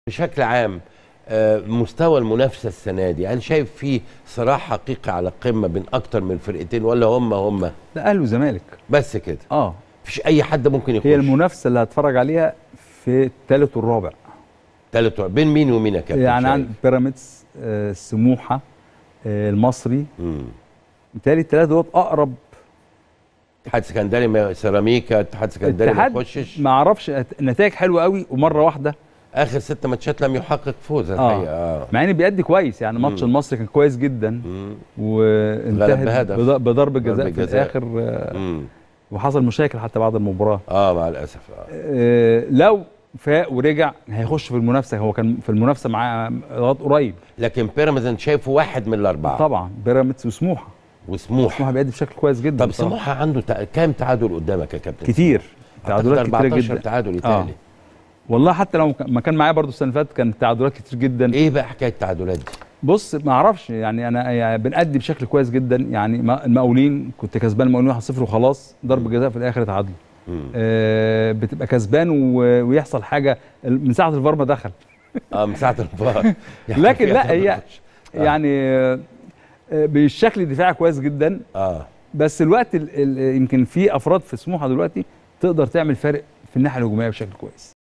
بشكل عام آه، مستوى المنافسه السنه دي انا شايف فيه صراع حقيقي على القمه بين اكتر من فرقتين ولا هم هم لا اهلي وزمالك بس كده اه مفيش اي حد ممكن يخش هي المنافسه اللي هتفرج عليها في الثالث والرابع تالت بين مين ومين يا كابتن يعني شايف؟ عند بيراميدز آه، سموحه آه، المصري مم. بالتالي الثلاثه دول اقرب اتحاد سكندري ما- سيراميكا اتحاد سكندري ما اتحاد يخشش ما اعرفش نتائج حلوه قوي ومره واحده اخر ست ماتشات لم يحقق فوز اه الحقيقه اه مع ان بيأدي كويس يعني ماتش مم. المصري كان كويس جدا مم. وانتهت بهدف. بض- بضربه جزاء ضربة في جزاء. الاخر آه، مم. وحصل مشاكل حتى بعد المباراه اه مع الاسف اه آه، لو فاق ورجع هيخش في المنافسه هو كان في المنافسه معاه لغايه قريب لكن بيراميدز انت شايفه واحد من الاربعه طبعا بيراميدز وسموحه وسموحه سموحه بيأدي بشكل كويس جدا طب بصراحة. سموحه عنده تع... كام تعادل قدامك يا كابتن كتير تعادلات تعادلات كتيره 14 جدا تعادل آه. يتهيألي والله حتى لو ما كان معايا برضو السنه اللي فاتت كان تعادلات كتير جدا ايه بقى حكايه التعادلات دي؟ بص ما اعرفش يعني انا يعني بنأدي بشكل كويس جدا يعني ما- المقاولين كنت كسبان المقاولين 1-0 وخلاص ضرب جزاء في الاخر اتعادلوا مم. آه بتبقى كسبان و- ويحصل حاجه من ساعه الفار ما دخل اه من ساعه الفار يعني لكن في لا، أغلب هي- الماتش. آه. يعني آه آه، بالشكل الدفاعي كويس جدا اه بس الوقت ال- ال- يمكن في افراد في سموحه دلوقتي تقدر تعمل فارق في الناحيه الهجوميه بشكل كويس